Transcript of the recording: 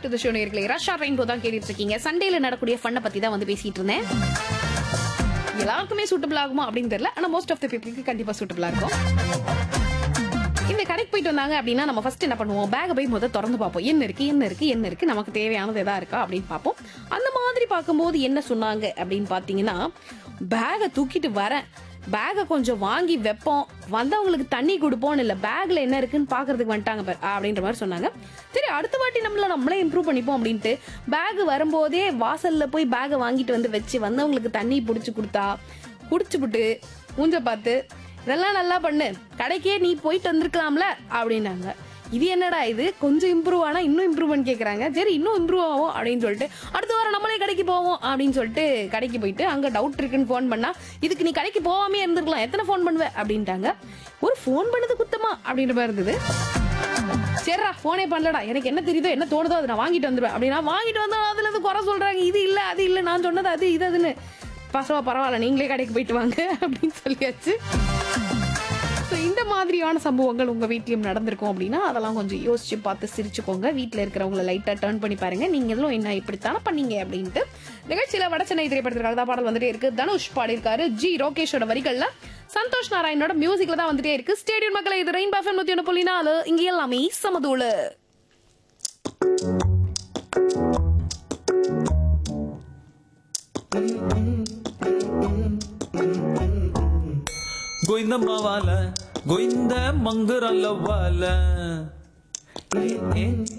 to the show நேர்களே ரஷ்யா rainbow தான் கேட்டுட்டு இருக்கீங்க சண்டேல நடக்கூடிய ஃபன்னை பத்தி தான் வந்து பேசிட்டு இருந்தேன் எல்லாருக்குமே சூட்டபிள் ஆகுமா அப்படின்னு தெரியல ஆனா மோஸ்ட் ஆஃப் த பீப்புளுக்கு கண்டிப்பா சூட்டபிளா இருக்கும் இந்த கடைக்கு போயிட்டு வந்தாங்க அப்படின்னா நம்ம ஃபர்ஸ்ட் என்ன பண்ணுவோம் பேக்கை போய் முதல்ல திறந்து பார்ப்போம் என்ன இருக்கு என்ன இருக்கு என்ன இருக்கு நமக்கு தேவையானது எதா இருக்கா அப்படின்னு பார்ப்போம் அந்த மாதிரி பார்க்கும்போது என்ன சொன்னாங்க அப்படின்னு பார்த்தீங்கன்னா பேகை தூக்கிட்டு வரேன் பேகை கொஞ்சம் வாங்கி வைப்போம் வந்தவங்களுக்கு தண்ணி கொடுப்போம் இல்லை பேக்ல என்ன இருக்குன்னு பார்க்கறதுக்கு வந்துட்டாங்க பாரு அப்படின்ற மாதிரி சொன்னாங்க சரி அடுத்த வாட்டி நம்மள நம்மளே இம்ப்ரூவ் பண்ணிப்போம் அப்படின்ட்டு பேக் வரும்போதே வாசல்ல போய் பேகை வாங்கிட்டு வந்து வச்சு வந்தவங்களுக்கு தண்ணி பிடிச்சி கொடுத்தா குடிச்சுப்புட்டு மூஞ்ச பார்த்து இதெல்லாம் நல்லா பண்ணு கடைக்கே நீ போயிட்டு வந்திருக்கலாம்ல அப்படின்னாங்க இது என்னடா இது கொஞ்சம் இம்ப்ரூவ் ஆனா இன்னும் இம்ப்ரூவ்மெண்ட் கேக்குறாங்க சரி இன்னும் இம்ப்ரூவ் ஆகும் அப்படின்னு சொல்லிட்டு அடுத்த வாரம் நம்மளே கடைக்கு போவோம் அப்படின்னு சொல்லிட்டு கடைக்கு போயிட்டு அங்க டவுட் இருக்குன்னு ஃபோன் பண்ணா இதுக்கு நீ கடைக்கு போகாமே இருந்திருக்கலாம் எத்தனை ஃபோன் பண்ணுவ அப்படின்ட்டாங்க ஒரு ஃபோன் பண்ணது குத்தமா அப்படின்ற மாதிரி இருந்தது சரிடா ஃபோனே பண்ணலடா எனக்கு என்ன தெரியுதோ என்ன தோணுதோ அதை நான் வாங்கிட்டு வந்துடுவேன் அப்படின்னா வாங்கிட்டு வந்தா அதுல இருந்து குறை சொல்றாங்க இது இல்ல அது இல்ல நான் சொன்னது அது இது அதுன்னு பசவா பரவாயில்ல நீங்களே கடைக்கு போயிட்டு வாங்க அப்படின்னு சொல்லியாச்சு ஸோ இந்த மாதிரியான சம்பவங்கள் உங்க வீட்லயும் நடந்திருக்கும் அப்படின்னா அதெல்லாம் கொஞ்சம் யோசிச்சு பார்த்து சிரிச்சுக்கோங்க வீட்டில் இருக்கிறவங்கள லைட்டா டர்ன் பண்ணி பாருங்க நீங்க எதுவும் என்ன இப்படித்தானே பண்ணீங்க அப்படின்ட்டு நிகழ்ச்சியில வடச்சென்னை திரைப்படத்திற்காக தான் பாடல் வந்துட்டே இருக்கு தனுஷ் பாடியிருக்காரு ஜி ரோகேஷோட வரிகள்ல சந்தோஷ் நாராயணோட மியூசிக்ல தான் வந்துட்டே இருக்கு ஸ்டேடியம் மக்களை இது ரெயின் பாஃபன் நூத்தி ஒன்று புள்ளி நாலு இங்க எல்லாமே சமதூளு గోయిందమ్మ వాళ్ళ గోయింద మంగురల్ల వాళ్ళ ఏ, ఏ,